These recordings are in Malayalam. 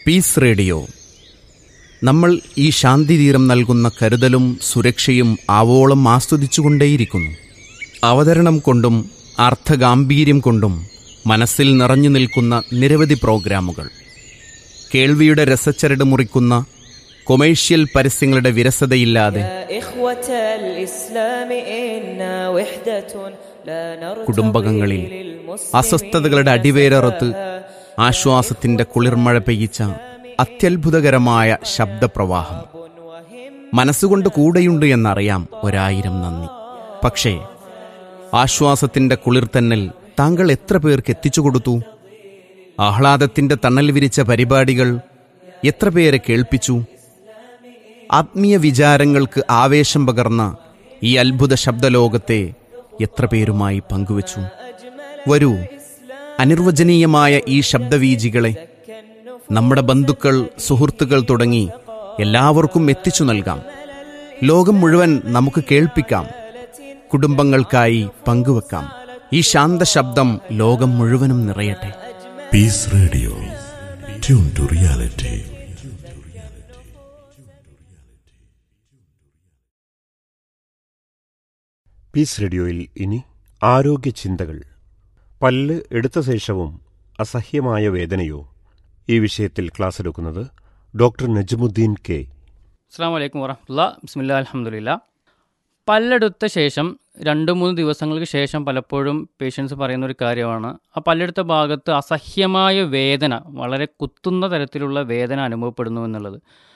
പീസ് റേഡിയോ നമ്മൾ ഈ ശാന്തിതീരം നൽകുന്ന കരുതലും സുരക്ഷയും ആവോളം ആസ്വദിച്ചുകൊണ്ടേയിരിക്കുന്നു അവതരണം കൊണ്ടും അർത്ഥഗാംഭീര്യം കൊണ്ടും മനസ്സിൽ നിറഞ്ഞു നിൽക്കുന്ന നിരവധി പ്രോഗ്രാമുകൾ കേൾവിയുടെ രസച്ചരട് മുറിക്കുന്ന കൊമേഴ്ഷ്യൽ പരസ്യങ്ങളുടെ വിരസതയില്ലാതെ يا إخوة الإسلام إنا وحدة لا نرتضي കുടുംബകങ്ങളിൽ للمسلمين അസ്വസ്ഥതകളുടെ അടിവേരറുത്ത് ആശ്വാസത്തിന്റെ കുളിർമഴ പെയ്യിച്ച അത്യത്ഭുതകരമായ ശബ്ദപ്രവാഹം മനസ്സുകൊണ്ട് കൂടെയുണ്ട് എന്നറിയാം ഒരായിരം നന്ദി പക്ഷേ ആശ്വാസത്തിന്റെ കുളിർത്തന്നൽ താങ്കൾ എത്ര പേർക്ക് എത്തിച്ചു കൊടുത്തു ആഹ്ലാദത്തിന്റെ തണൽ വിരിച്ച പരിപാടികൾ എത്ര പേരെ കേൾപ്പിച്ചു ആത്മീയ വിചാരങ്ങൾക്ക് ആവേശം പകർന്ന ഈ അത്ഭുത ശബ്ദലോകത്തെ എത്ര പേരുമായി പങ്കുവച്ചു വരൂ അനിർവചനീയമായ ഈ ശബ്ദവീജികളെ നമ്മുടെ ബന്ധുക്കൾ സുഹൃത്തുക്കൾ തുടങ്ങി എല്ലാവർക്കും എത്തിച്ചു നൽകാം ലോകം മുഴുവൻ നമുക്ക് കേൾപ്പിക്കാം കുടുംബങ്ങൾക്കായി പങ്കുവെക്കാം ഈ ശാന്ത ശബ്ദം ലോകം മുഴുവനും നിറയട്ടെ Peace Radio tune to reality Peace റേഡിയോയിൽ ഇനി ആരോഗ്യ ചിന്തകൾ പല്ല് എടുത്ത ശേഷവും അസഹ്യമായ വേദനയോ ഈ വിഷയത്തിൽ ക്ലാസ് എടുക്കുന്നത് ഡോക്ടർ നജ്മുദ്ദീൻ കെ അസ്സാം വലൈക്കും വറഹമുല്ല ബിസ്മില്ല അലഹമുല്ല പല്ലെടുത്ത ശേഷം രണ്ട് മൂന്ന് ദിവസങ്ങൾക്ക് ശേഷം പലപ്പോഴും പേഷ്യൻസ് പറയുന്ന ഒരു കാര്യമാണ് ആ പല്ലെടുത്ത ഭാഗത്ത് അസഹ്യമായ വേദന വളരെ കുത്തുന്ന തരത്തിലുള്ള വേദന അനുഭവപ്പെടുന്നു എന്നുള്ളത്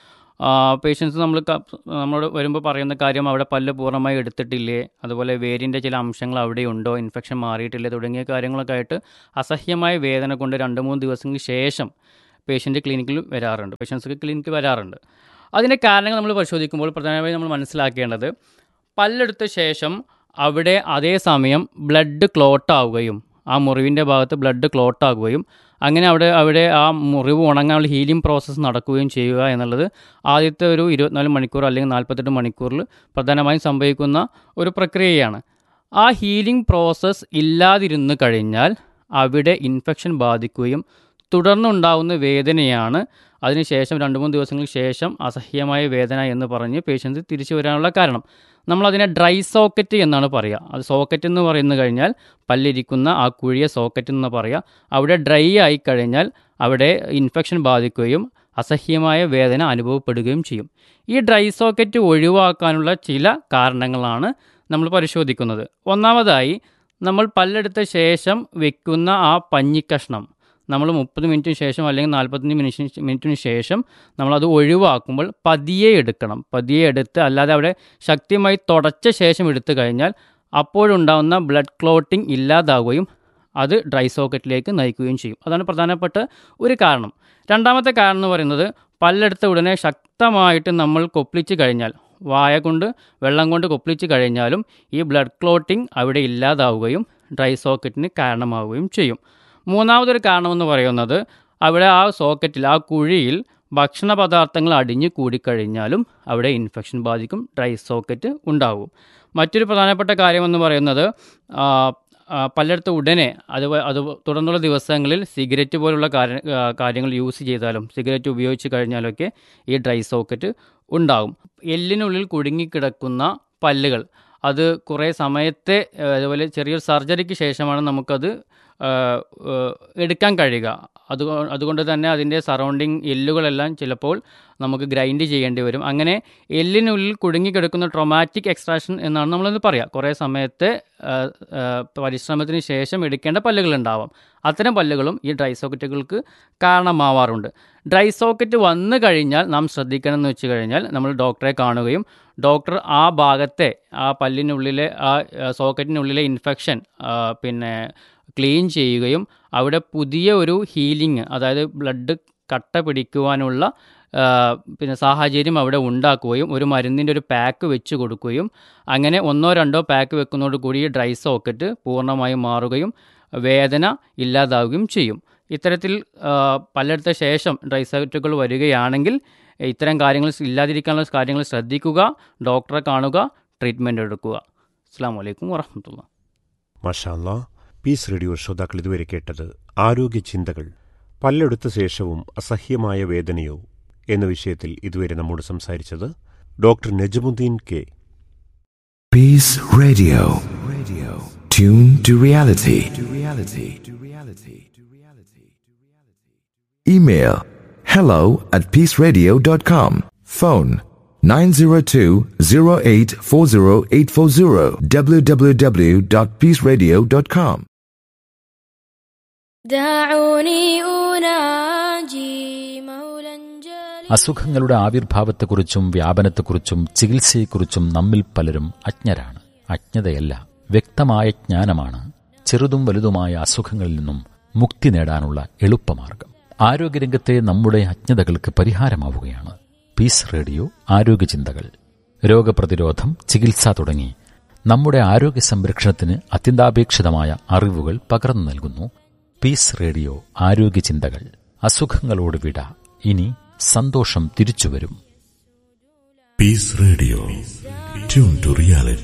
പേഷ്യൻസ് നമ്മൾ ക- നമ്മളോട് വരുമ്പോൾ പറയുന്ന കാര്യം അവിടെ പല്ല് പൂർണ്ണമായി എടുത്തിട്ടില്ലേ അതുപോലെ വേരിൻ്റെ ചില അംശങ്ങൾ അവിടെ ഉണ്ടോ ഇൻഫെക്ഷൻ മാറിയിട്ടില്ലേ തുടങ്ങിയ കാര്യങ്ങളൊക്കെ ആയിട്ട് അസഹ്യമായ വേദന കൊണ്ട് രണ്ട് മൂന്ന് ദിവസങ്ങൾക്ക് ശേഷം പേഷ്യൻ്റ് ക്ലിനിക്കിൽ വരാറുണ്ട് പേഷ്യൻസ് ക്ലിനിക്കിൽ വരാറുണ്ട് അതിൻ്റെ കാരണങ്ങൾ നമ്മൾ പരിശോധിക്കുമ്പോൾ പ്രധാനമായും നമ്മൾ മനസ്സിലാക്കേണ്ടത് പല്ലെടുത്ത ശേഷം അവിടെ അതേ സമയം ബ്ലഡ് ക്ലോട്ട് ആവുകയും ആ മുറിവിൻ്റെ ഭാഗത്ത് ബ്ലഡ് ക്ലോട്ട് ആകുകയും അങ്ങനെ അവിടെ അവിടെ ആ മുറിവ് ഉണങ്ങാനുള്ള ഹീലിംഗ് പ്രോസസ്സ് നടക്കുകയും ചെയ്യുക എന്നുള്ളത് ആദ്യത്തെ ഒരു ഇരുപത്തിനാല് മണിക്കൂർ അല്ലെങ്കിൽ നാൽപ്പത്തെട്ട് മണിക്കൂറിൽ പ്രധാനമായും സംഭവിക്കുന്ന ഒരു പ്രക്രിയയാണ് ആ ഹീലിംഗ് പ്രോസസ്സ് ഇല്ലാതിരുന്ന് കഴിഞ്ഞാൽ അവിടെ ഇൻഫെക്ഷൻ ബാധിക്കുകയും തുടർന്നുണ്ടാവുന്ന വേദനയാണ് അതിനുശേഷം രണ്ട് മൂന്ന് ദിവസങ്ങൾക്ക് ശേഷം അസഹ്യമായ വേദന എന്ന് പറഞ്ഞ് പേഷ്യൻസ് തിരിച്ചു വരാനുള്ള കാരണം നമ്മളതിനെ ഡ്രൈ സോക്കറ്റ് എന്നാണ് പറയുക അത് സോക്കറ്റ് എന്ന് പറയുന്നു കഴിഞ്ഞാൽ പല്ലിരിക്കുന്ന ആ കുഴിയ സോക്കറ്റ് എന്ന് പറയുക അവിടെ ഡ്രൈ ആയി കഴിഞ്ഞാൽ അവിടെ ഇൻഫെക്ഷൻ ബാധിക്കുകയും അസഹ്യമായ വേദന അനുഭവപ്പെടുകയും ചെയ്യും ഈ ഡ്രൈ സോക്കറ്റ് ഒഴിവാക്കാനുള്ള ചില കാരണങ്ങളാണ് നമ്മൾ പരിശോധിക്കുന്നത് ഒന്നാമതായി നമ്മൾ പല്ലെടുത്ത ശേഷം വെക്കുന്ന ആ പഞ്ഞിക്കഷ്ണം നമ്മൾ മുപ്പത് മിനിറ്റിന് ശേഷം അല്ലെങ്കിൽ നാൽപ്പത്തഞ്ച് മിനിറ്റ് മിനിറ്റിന് ശേഷം നമ്മളത് ഒഴിവാക്കുമ്പോൾ പതിയെ എടുക്കണം പതിയെ എടുത്ത് അല്ലാതെ അവിടെ ശക്തിയുമായി തുടച്ച ശേഷം എടുത്തു കഴിഞ്ഞാൽ അപ്പോഴുണ്ടാകുന്ന ബ്ലഡ് ക്ലോട്ടിംഗ് ഇല്ലാതാവുകയും അത് ഡ്രൈ സോക്കറ്റിലേക്ക് നയിക്കുകയും ചെയ്യും അതാണ് പ്രധാനപ്പെട്ട ഒരു കാരണം രണ്ടാമത്തെ കാരണം എന്ന് പറയുന്നത് പല്ലെടുത്ത ഉടനെ ശക്തമായിട്ട് നമ്മൾ കൊപ്പിളിച്ച് കഴിഞ്ഞാൽ വായ കൊണ്ട് വെള്ളം കൊണ്ട് കൊപ്പിളിച്ച് കഴിഞ്ഞാലും ഈ ബ്ലഡ് ക്ലോട്ടിംഗ് അവിടെ ഇല്ലാതാവുകയും ഡ്രൈ സോക്കറ്റിന് കാരണമാവുകയും ചെയ്യും മൂന്നാമതൊരു കാരണമെന്ന് പറയുന്നത് അവിടെ ആ സോക്കറ്റിൽ ആ കുഴിയിൽ ഭക്ഷണ പദാർത്ഥങ്ങൾ അടിഞ്ഞു കൂടിക്കഴിഞ്ഞാലും അവിടെ ഇൻഫെക്ഷൻ ബാധിക്കും ഡ്രൈ സോക്കറ്റ് ഉണ്ടാവും മറ്റൊരു പ്രധാനപ്പെട്ട കാര്യമെന്ന് പറയുന്നത് ആ, ആ, പല്ലെടുത്ത ഉടനെ അത് വ- അത് തുടർന്നുള്ള ദിവസങ്ങളിൽ സിഗരറ്റ് പോലുള്ള കാര്യ- ആ, കാര്യങ്ങൾ യൂസ് ചെയ്താലും സിഗരറ്റ് ഉപയോഗിച്ച് കഴിഞ്ഞാലൊക്കെ ഈ ഡ്രൈ സോക്കറ്റ് ഉണ്ടാകും എല്ലിനുള്ളിൽ കുടുങ്ങിക്കിടക്കുന്ന പല്ലുകൾ അത് കുറേ സമയത്തെ ആ, അതുപോലെ ചെറിയൊരു സർജറിക്ക് ശേഷമാണ് നമുക്കത് ആ, ആ, എടുക്കാൻ കഴിയുക അത് അതുകൊണ്ട് തന്നെ അതിൻ്റെ സറൗണ്ടിങ് എല്ലുകളെല്ലാം ചിലപ്പോൾ നമുക്ക് ഗ്രൈൻഡ് ചെയ്യേണ്ടി വരും അങ്ങനെ എല്ലിനുള്ളിൽ കുടുങ്ങിക്കിടക്കുന്ന ട്രോമാറ്റിക് എക്സ്ട്രാക്ഷൻ എന്നാണ് നമ്മളത് പറയുക കുറേ സമയത്തെ ആ, ആ, പരിശ്രമത്തിന് ശേഷം എടുക്കേണ്ട പല്ലുകളുണ്ടാവാം അത്തരം പല്ലുകളും ഈ ഡ്രൈ സോക്കറ്റുകൾക്ക് കാരണമാവാറുണ്ട് ഡ്രൈ സോക്കറ്റ് വന്നു കഴിഞ്ഞാൽ നാം ശ്രദ്ധിക്കണം എന്ന് വെച്ച് കഴിഞ്ഞാൽ നമ്മൾ ഡോക്ടറെ കാണുകയും ഡോക്ടർ ആ ഭാഗത്തെ ആ പല്ലിനുള്ളിലെ ആ ആ, സോക്കറ്റിനുള്ളിലെ ഇൻഫെക്ഷൻ പിന്നെ ക്ലീൻ ചെയ്യുകയും അവിടെ പുതിയ ഒരു ഹീലിംഗ് അതായത് ബ്ലഡ് കട്ട പിടിക്കുവാനുള്ള ആ, പിന്നെ സാഹചര്യം അവിടെ ഉണ്ടാക്കുകയും ഒരു മരുന്നിൻ്റെ ഒരു പാക്ക് വെച്ച് കൊടുക്കുകയും അങ്ങനെ ഒന്നോ രണ്ടോ പാക്ക് വെക്കുന്നതോട് കൂടി ഈ ഡ്രൈ സോക്കറ്റ് പൂർണ്ണമായും മാറുകയും വേദന ഇല്ലാതാവുകയും ചെയ്യും ഇത്തരത്തിൽ ആ, പല്ലെടുത്ത ശേഷം ഡ്രൈ സോക്കറ്റുകൾ വരികയാണെങ്കിൽ ഇത്തരം കാര്യങ്ങൾ ഇല്ലാതിരിക്കാനുള്ള കാര്യങ്ങൾ ശ്രദ്ധിക്കുക ഡോക്ടറെ കാണുക ട്രീറ്റ്മെൻറ്റ് എടുക്കുക അസ്സാം വലൈക്കും വറഹമത്തുള്ള മഷാല്ല പീസ് റേഡിയോ ശ്രോതാക്കൾ ഇതുവരെ കേട്ടത് ആരോഗ്യ ചിന്തകൾ പല്ലെടുത്ത ശേഷവും അസഹ്യമായ വേദനയോ എന്ന വിഷയത്തിൽ ഇതുവരെ നമ്മോട് സംസാരിച്ചത് doctor Najamuddeen K Peace Radio. Radio. Tune to reality. To reality. To reality. To reality. Email hello at peaceradio.com. Phone 902-0840840 www.peaceradio.com. دعوني أناجي مولا جليلا അസുഖങ്ങളുടെ ആവിർഭാവത്തെക്കുറിച്ചും വ്യാപനത്തെക്കുറിച്ചും ചികിത്സയെക്കുറിച്ചും നമ്മിൽ പലരും അജ്ഞരാണ് അജ്ഞതയല്ല വ്യക്തമായ ജ്ഞാനമാണ് ചെറുതും വലുതുമായ അസുഖങ്ങളിൽ നിന്നും മുക്തി നേടാനുള്ള എളുപ്പമാർഗം ആരോഗ്യരംഗത്തെ നമ്മുടെ അജ്ഞതകൾക്ക് പരിഹാരമാവുകയാണ് പീസ് റേഡിയോ ആരോഗ്യചിന്തകൾ രോഗപ്രതിരോധം ചികിത്സ തുടങ്ങി നമ്മുടെ ആരോഗ്യ സംരക്ഷണത്തിന് അത്യന്താപേക്ഷിതമായ അറിവുകൾ പകർന്നു നൽകുന്നു പീസ് റേഡിയോ ആരോഗ്യചിന്തകൾ അസുഖങ്ങളോട് വിട ഇനി സന്തോഷം തിരിച്ചുവരും Peace Radio. Tune to reality.